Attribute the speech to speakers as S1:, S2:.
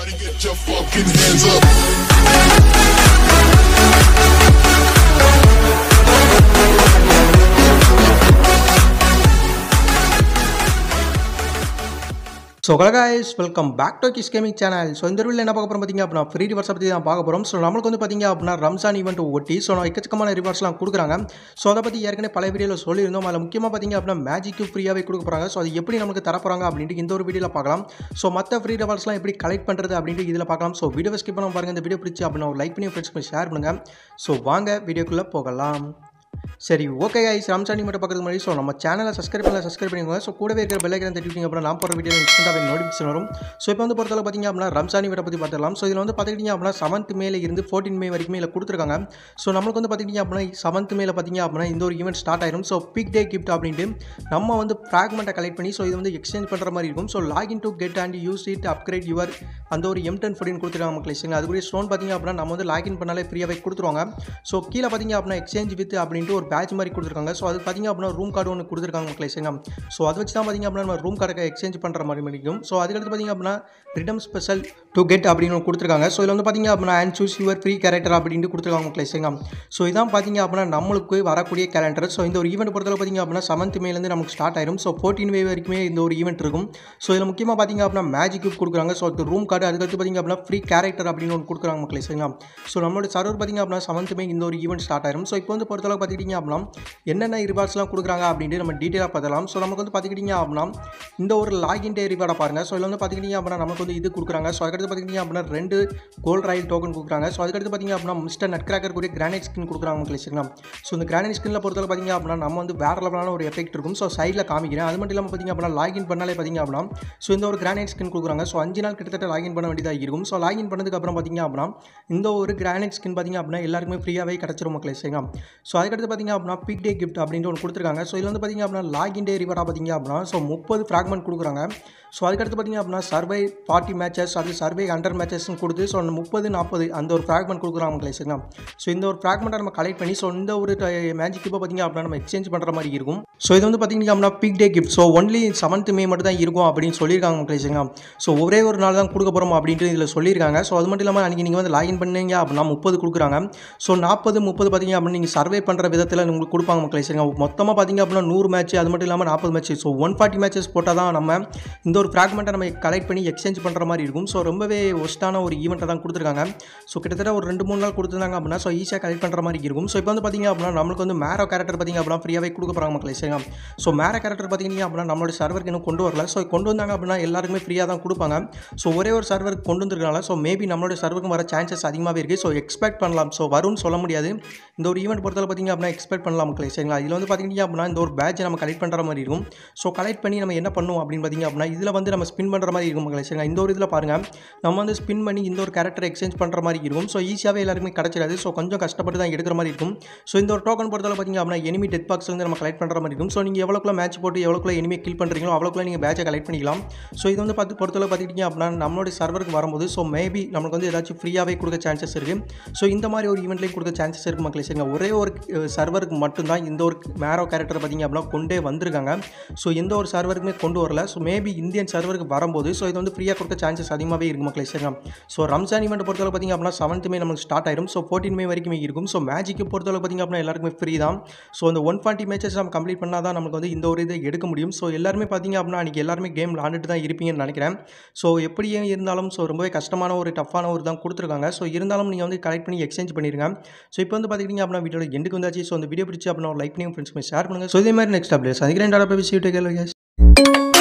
S1: Everybody get your fucking hands up.
S2: So கலகாய்ஸ் welcome back to kiss gaming channel so இந்த வீடியோவில் என்ன பார்க்க போகிறோம் பார்த்தீங்க அப்படின்னா ஃப்ரீ ரிவர்ஸை பற்றி தான் பார்க்க போகிறோம் ஸோ நம்மளுக்கு வந்து பார்த்தீங்க அப்படின்னா ரம்ஜான் ஈவெண்ட் ஒட்டி ஸோ நான் எக்கச்சக்கமான ரிவார்ட்ஸ்லாம் கொடுக்குறாங்க ஸோ அதை பற்றி ஏற்கனவே பல வீடியோவில் சொல்லியிருந்தோம் அதில் முக்கியமாக பார்த்தீங்க அப்படின்னா மேஜிக்கு ஃப்ரீயாகவே கொடுக்க போகிறாங்க ஸோ அது எப்படி நமக்கு தரப்போகிறாங்க அப்படின்ட்டு இந்த ஒரு வீடியோவில் பார்க்கலாம் ஸோ மற்ற ஃப்ரீ ரிவார்ட்ஸ்லாம் எப்படி கலெக்ட் பண்ணுறது அப்படின்ட்டு இதில் பார்க்கலாம் ஸோ வீடியோ ஸ்கிப் பண்ண பாருங்கள் இந்த வீடியோ பிடிச்சி அப்படின்னா ஒரு லைக் பண்ணி ஃப்ரெண்ட்ஸ்க்கு ஷேர் பண்ணுங்கள் ஸோ வாங்க வீடியோக்குள்ளே போகலாம் சரி ஓகே ஐஸ் ரம்சானி மட்டும் பார்க்கறதுக்கு முன்னாடி ஸோ நம்ம சேனலை சப்ஸ்கிரைப் பண்ணல சப்ஸ்கிரைப் பண்ணிக்கோங்க ஸோ கூடவே இருக்கிற பெல்லைக்கன் தட்டிவிட்டீங்க அப்புறம் நான் போகிற வீடியோ இன்ஸ்டன்ட்டாக நோட்டிஃபிகேஷன் வரும் ஸோ இப்போ வந்து பொறுத்தவரை பார்த்தீங்க அப்படின்னா ரம்சானி வீட்டை பற்றி பார்த்துக்கலாம் ஸோ இதில் வந்து பார்த்துக்கிட்டிங்க அப்படின்னா செவன்த் மேல இருந்து ஃபோர்டீன் மே வரைக்கும் இதில் கொடுத்துருக்காங்க ஸோ நம்மளுக்கு வந்து பார்த்துக்கிட்டிங்க அப்படின்னா செவன்த் மேல பார்த்தீங்க அப்படின்னா இந்த ஒரு ஈவெண்ட் ஸ்டார்ட் ஆயிரும் ஸோ பிக் டே கிஃப்ட் அப்படின்ட்டு நம்ம வந்து ஃப்ராக்மெண்ட்டை கலெக்ட் பண்ணி ஸோ இது வந்து எக்ஸ்சேஞ்ச் பண்ணுற மாதிரி இருக்கும் so login to get and use it upgrade your அந்த ஒரு எம் டென் ஃபோர்டின் கொடுத்துருக்காங்க மக்களே சரிங்களா அதுக்குரிய ஸ்டோன் பார்த்தீங்க அப்படின்னா நம்ம வந்து லாகின் பண்ணாலே ஃப்ரீயாகவே கொடுத்துருவாங்க ஸோ கீழே பார்த்தீங்க அப்படின்னா எக்ஸ்சேஞ்ச் வித் அப்படின்ட்டு ஒரு பேட்ச் மாதிரி கொடுத்துருக்காங்க ஸோ அது பார்த்தீங்க அப்படின்னா ரூம் கார்டு ஒன்று கொடுத்துருக்காங்க மக்களே சரிங்க ஸோ அதை வச்சு தான் பார்த்தீங்க அப்படின்னா நம்ம ரூம் கார்டை எக்ஸ்சேஞ்ச் பண்ணுற மாதிரி முடிக்கும் ஸோ அதுக்கடுத்து பார்த்தீங்க அப்படின்னா ரிடம் ஸ்பெஷல் டு கெட் அப்படின்னு ஒன்று கொடுத்துருக்காங்க ஸோ இதில் வந்து பார்த்தீங்க அப்படின்னா and choose your free character அப்படின்ட்டு கொடுத்துருக்காங்க மக்களே சரிங்க ஸோ இதான் பார்த்தீங்க அப்படின்னா நம்மளுக்கு வரக்கூடிய கேலண்டர் ஸோ இந்த ஒரு ஈவெண்ட் பொறுத்தவரை பார்த்தீங்க அப்படின்னா செவன்த் மேலேருந்து நமக்கு ஸ்டார்ட் ஆயிரும் ஸோ ஃபோர்டீன் மே வரைக்குமே இந்த ஒரு ஈவெண்ட் இருக்கும் ஸோ இதில் முக்கியமாக பார்த்தீங்க அப்படின்னா மேஜிக் கியூப் கொடுக்குறாங்க ஸோ அது ரூம் கார்டு அதுக்கடுத்து பார்த்தீங்க அப்படின்னா ஃப்ரீ கேரக்டர் அப்படின்னு ஒன்று கொடுக்குறாங்க மக்களே சரிங்களா ஸோ நம்மளோட சர்வர் பார்த்தீங்க அப்படின்னா செவன்த் மே இந்த ஒரு ஈவெண்ட் ஸ்டார்ட் ஆயிரும் ஸோ இப்போ வந்து பொறுத்தளவு பார்த்துக்கிட்டிங்க அப்படின்னா என்னென்ன ரிவார்ட்ஸ்லாம் கொடுக்குறாங்க அப்படின்ட்டு நம்ம டீட்டெயிலாக பார்க்கலாம் ஸோ நமக்கு வந்து பார்த்துக்கிட்டிங்க அப்படின்னா இந்த ஒரு லாகின் டே ரிவார்டை பாருங்கள் ஸோ இதில் வந்து பார்த்துக்கிட்டிங்க அப்படின்னா நமக்கு வந்து இது கொடுக்குறாங்க ஸோ அதுக்கடுத்து பார்த்துக்கிட்டிங்க அப்படின்னா ரெண்டு கோல்ட் ராயல் டோக்கன் கொடுக்குறாங்க ஸோ அதுக்கடுத்து பார்த்தீங்க அப்படின்னா மிஸ்டர் நட் கிராக்கர் கூடிய கிரானைட் ஸ்கின் கொடுக்குறாங்க மக்களே சரிங்களா ஸோ இந்த கிரானைட் ஸ்கின்ல பொறுத்தவரை பார்த்தீங்க அப்படின்னா நம்ம வந்து வேறு லெவலான ஒரு எஃபெக்ட் இருக்கும் ஸோ சைடில் காமிக்கிறேன் அது மட்டும் இல்லாமல் பார்த்தீங்க அப்படின்னா லாகின் பண்ணாலே பார்த்தீங்க அப்படின்னா ஸோ இந்த ஒரு கிரானைட் ஸ்கின் கொடுக்குறாங்க ஸோ அஞ்சு நாள் கிட்டத்தட்ட லாகின் பண்ண வேண்டியதாக இருக்கும் ஸோ லாகின் பண்ணதுக்கு அப்புறம் பார்த்தீங்க அப்படின்னா இந்த ஒரு கிரானைட் ஸ்கின் பார்த்தீங்க அப்படின்னா எல்லாருக்குமே ஃப்ரீயாகவே கிடச்சிரும் மக்களே சரிங்களா ஸோ அதுக்கடுத்து பார்த்தீங்க அப்படின்னா பிக் டே கிஃப்ட் அப்படின்ட்டு ஒன்று கொடுத்துருக்காங்க ஸோ இதில் வந்து பார்த்தீங்க அப்படின்னா லாகின் டே ரிவார்டாக பார்த்தீங்க அப்படின்னா ஸோ முப்பது ஃப்ராக்மெண்ட் கொடுக்குறாங்க ஸோ அதுக்கடுத்து பார்த்தீங்க அப்படின்னா சர்வை ஃபார்ட்டி மேட்சஸ் அது சர்வே ஹண்ட்ரட் மேட்சஸ்னு கொடுத்து ஸோ அந்த முப்பது நாற்பது அந்த ஒரு ஃப்ராக்மெண்ட் கொடுக்குறாங்க மக்களே சரிங்களா ஸோ இந்த ஒரு ஃப்ராக்மெண்ட்டை நம்ம கலெக்ட் பண்ணி ஸோ இந்த ஒரு மேஜிக் இப்போ பார்த்தீங்க அப்படின்னா நம்ம எக்ஸ்சேஞ்ச் பண்ணுற மாதிரி இருக்கும் ஸோ இது வந்து பார்த்தீங்க அப்படின்னா big day gift so only seventh May மட்டும் தான் இருக்கும் அப்படின்னு சொல்லியிருக்காங்க மக்களே சரிங்களா ஸோ ஒரே ஒரு நாள் தான் கொடுக்க போகிறோம் அப்படின்ட்டு இதில் சொல்லியிருக்காங்க ஸோ அது மட்டும் இல்லாமல் அன்றைக்கி நீங்கள் வந்து லாகின் பண்ணீங்க அப்படின்னா முப்பது கொடுக்குறாங்க ஸோ நாற்பது முப்பது பார்த்தீங்க அப்படின்னா நீங்கள் சர்வே பண்ணுற விதத்தில் உங்களுக்கு கொடுப்பாங்க மக்களே சரிங்க மொத்தமாக பார்த்தீங்க அப்படின்னா நூறு மேட்ச் அது மட்டும் இல்லாமல் நாற்பது match so one forty matches போட்டால் தான் நம்ம இந்த ஒரு ஃப்ராக்மெண்ட்டை நம்ம கலெக்ட் பண்ணி எக்ஸ்சேஞ்ச் பண்ணுற மாதிரி இருக்கும் ஸோ ரொம்பவே ஒஸ்ட்டான ஒரு ஈவெண்ட்டை தான் கொடுத்துருக்காங்க ஸோ கிட்டத்தட்ட ஒரு ரெண்டு மூணு நாள் கொடுத்துருந்தாங்க அப்படின்னா ஸோ ஈஸியாக கலெக்ட் பண்ணுற மாதிரி இருக்கும் ஸோ இப்போ வந்து பார்த்தீங்க அப்படின்னா நம்மளுக்கு வந்து மேரோ கேரக்டர் பார்த்தீங்க அப்படின்னா ஃப்ரீயாகவே கொடுக்க போகிறாங்க மக்களே சரிங்க ஸோ மேரோ கேரக்டர் பார்த்தீங்க அப்படின்னா நம்மளோட சர்வருக்கு இன்னும் கொண்டு வரல ஸோ கொண்டு வந்தாங்க அப்படின்னா எல்லாருக்குமே ஃப்ரீயாக தான் கொடுப்பாங்க ஸோ ஒரே ஒரு சர்வருக்கு கொண்டு வந்திருக்கனால ஸோ மேபி நம்மளோட சர்வருக்கு வர சான்சஸ் அதிகமாகவே இருக்குது ஸோ எக்ஸ்பெக்ட் பண்ணலாம் ஸோ வரும்னு சொல்ல முடியாது இந்த ஒரு ஈவெண்ட் பொறுத்தவரை பார்த்தீங்க அப்படின்னா எக்ஸ்பெக்ட் பண்ணலாம் மக்களே சரிங்களா இதில் வந்து பார்த்தீங்க அப்படின்னா இந்த ஒரு பேட்ச் நம்ம கலெக்ட் பண்ணுற மாதிரி இருக்கும் ஸோ கலெக்ட் பண்ணி நம்ம என்ன பண்ணுவோம் அப்படின்னு பார்த்தீங்க அப்படின்னா இதில் வந்து நம்ம ஸ்பின் பண்ணுற மாதிரி இருக்கும் மக்களே சரிங்களா இந்த ஒரு இதில் பாருங்கள் நம்ம வந்து ஸ்பின் பண்ணி இந்த ஒரு கேரக்டர் எக்ஸ்சேஞ்ச் பண்ணுற மாதிரி இருக்கும் ஸோ ஈஸியாகவே எல்லாருக்குமே கிடச்சிடாது ஸோ கொஞ்சம் கஷ்டப்பட்டு தான் எடுக்கிற மாதிரி இருக்கும் ஸோ இந்த ஒரு டோக்கன் பொறுத்தவரை பார்த்தீங்க அப்படின்னா எனிமி டெத் பாக்ஸ் வந்து நம்ம கலெக்ட் பண்ணுற மாதிரி இருக்கும் ஸோ நீங்கள் எவ்வளோக்குள்ள மேட்ச் போட்டு எவ்வளோக்குள்ள எனிமி கில் பண்ணுறீங்களோ அவ்வளோக்குள்ள நீங்கள் பேட்சை கலெக்ட் பண்ணிக்கலாம் ஸோ இது வந்து பார்த்து பொறுத்தவரை பார்த்துக்கிட்டீங்க அப்படின்னா நம்மளுடைய சர்வருக்கு வரும்போது ஸோ மேபி நமக்கு வந்து ஏதாச்சும் ஃப்ரீயாகவே கொடுக்க சான்சஸ் இருக்குது ஸோ இந்த மாதிரி ஒரு ஈவெண்ட்லேயும் கொடுக்க சான்சஸ் இருக்குது மக்களே சரிங்க ஒரே ஒரு சர்வருக்கு மட்டும்தான் இந்த ஒரு மேரோ கேரக்டர் பார்த்தீங்க அப்படின்னா கொண்டே வந்திருக்காங்க ஸோ எந்த ஒரு சர்வருக்குமே கொண்டு வரல ஸோ மேபி இந்தியன் சர்வருக்கு வரும்போது ஸோ இது வந்து ஃப்ரீயாக கொடுக்க சான்சஸ் அதிகமாகவே இருக்கும் மக்களே சரிங்க ஸோ ரம்ஜான் ஈவெண்ட் பொறுத்தவரை பார்த்தீங்க அப்படின்னா செவன்த் மே நமக்கு ஸ்டார்ட் ஆயிரும் ஸோ ஃபோர்டீன் மே வரைக்குமே இருக்கும் ஸோ மேஜிக்கு பொறுத்தவரை பார்த்தீங்க அப்படின்னா எல்லாருக்குமே ஃப்ரீ தான் ஸோ அந்த ஒன் ஃபார்ட்டி மேட்சஸ் நம்ம கம்ப்ளீட் பண்ணால் தான் நமக்கு வந்து இந்த ஒரு இதை எடுக்க முடியும் ஸோ எல்லாருமே பார்த்தீங்க அப்படின்னா அன்றைக்கி எல்லாருமே கேம் விளாண்டுட்டு தான் இருப்பீங்கன்னு நினைக்கிறேன் ஸோ எப்படியே இருந்தாலும் ஸோ ரொம்பவே கஷ்டமான ஒரு டஃப்பான ஒரு தான் கொடுத்துருக்காங்க ஸோ இருந்தாலும் நீங்கள் வந்து கலெக்ட் பண்ணி எக்ஸ்சேஞ்ச் பண்ணிடுங்க ஸோ இப்போ வந்து பார்த்துக்கிட்டிங்க அப்படின்னா வீடியோட எண்டுக்கு வந்தாச்சு ஸோ அந்த வீடியோ பிடிச்சி அப்படின்னா ஒரு லைக் பண்ணி ஃப்ரெண்ட்ஸ்க்கு ஷேர் பண்ணுங்கள் ஸோ இதே மாதிரி நெக்ஸ்ட் அப்டேட் சந்திக்கிறேன் டாடா பேசி கேள்வி